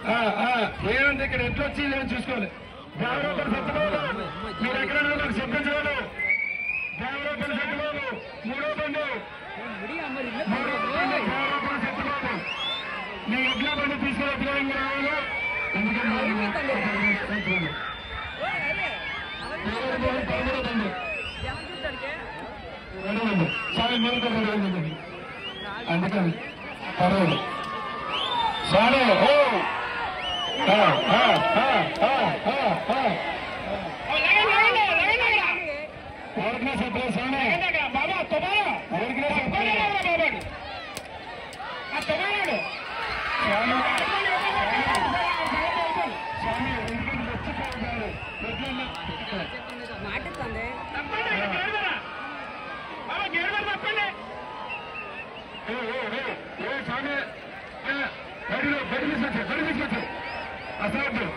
ఆ, ఆ, ఏముంది ఇక్కడ ఎట్లా వచ్చి నేను చూసుకోవాలి దేవరూపల సత్యబాబు మీరు ఎక్కడ ఉన్నారు నాకు చెప్పించలేదు దేవరూపల సత్యబాబు మూడో బండి మూడో బండి దేవరూపల సత్యబాబు మీ ఎడ్ల బండి తీసుకుని అధికారంగా రావాలా ఎందుకంటే పదమూడో బండి రెండో బండి సాయి మీరు కూడా రెండో బండి అందుకని పర్వాలేదు సారే ఓ ఆ, ఆ, ఆ, ఆ, ఆ, ఆ. ఎవరికైనా చెప్పలేదు సామే బాబా తుమారా ఎవరికైనా చెప్పలేదు బాబాడు ఆ తుమారాడు స్వామి ఎందుకంటే మర్చిపోయారు ఎట్లా మాటిస్తుంది బాబా గేరు తప్పండి ఏ ఏ ఏ ఏ స్వామి ఏ, బడిలో బడి తీసుకొచ్చారు బడి తీసుకొచ్చారు అసలు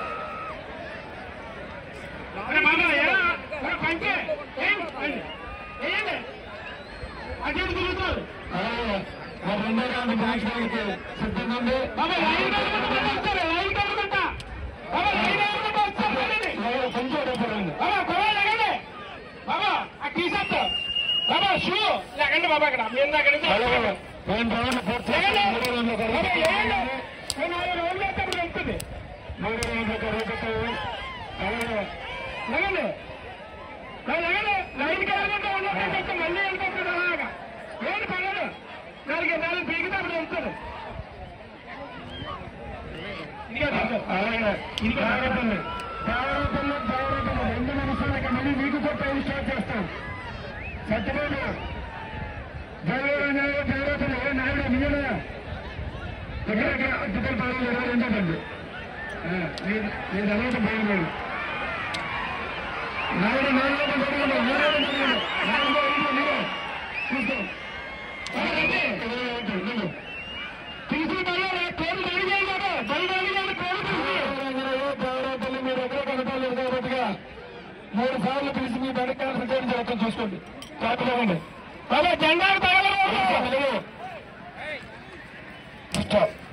అరే మామ ఎలా అరే పంచే ఏం ఏంటి అదే తిరుగుతారు రెండో రౌండ్ మార్చడానికి సిద్ధంగా ఉంది బాబా లైన్ వస్తారు లైన్ వస్తుంట బాబా లైన్ వస్తారు కొంచెం రేపడండి బాబా గొడవ లేకండి బాబా ఆ టీ షర్ట్ బాబా షూ లేకండి బాబా ఇక్కడ మీరు దగ్గర రెండు రౌండ్లు పూర్తి మూడు రౌండ్లు నాలుగు రౌండ్లు అయితే అప్పుడు వెళ్తుంది మూడు రౌండ్లు కరుగుతాయి అలాగే లేకండి లేకండి లైన్కి వెళ్ళకుండా ఉండకపోతే మళ్ళీ వెళ్ళిపోతుంది అలాగా ఏంటి పర్లేదు నాలుగు నాలుగు పీకితే అప్పుడు వెళ్తుంది అలాగే ఇది జాగ్రత్తలు జాగ్రత్తలు జాగ్రత్తలు రెండు నిమిషాలకి మళ్ళీ మీకు కూడా స్టార్ట్ చేస్తాం సత్యబాబు జయరాజు జయరాజు ఏ నాయుడు మిగిలిన దగ్గర దగ్గర అద్భుతం పాలన ఇరవై రెండో బండి నేను అలాంటి బయలుదేరు నాయుడు నాలుగో బండి అడగండి మూడో బండి అడగండి నాలుగో ఐదో మీరే చూస్తాం తీసి బయలు కోడి అడిగారు కదా బయలు అడిగారు కోడి మీరు ఎక్కడ కనపడలేదు కాబట్టిగా మూడు సార్లు పిలిచి మీ బండి క్యాన్సిల్ చేయడం జరుగుతుంది చూసుకోండి కాకపోతే బాబా జెండాలు తగలరు స్టాప్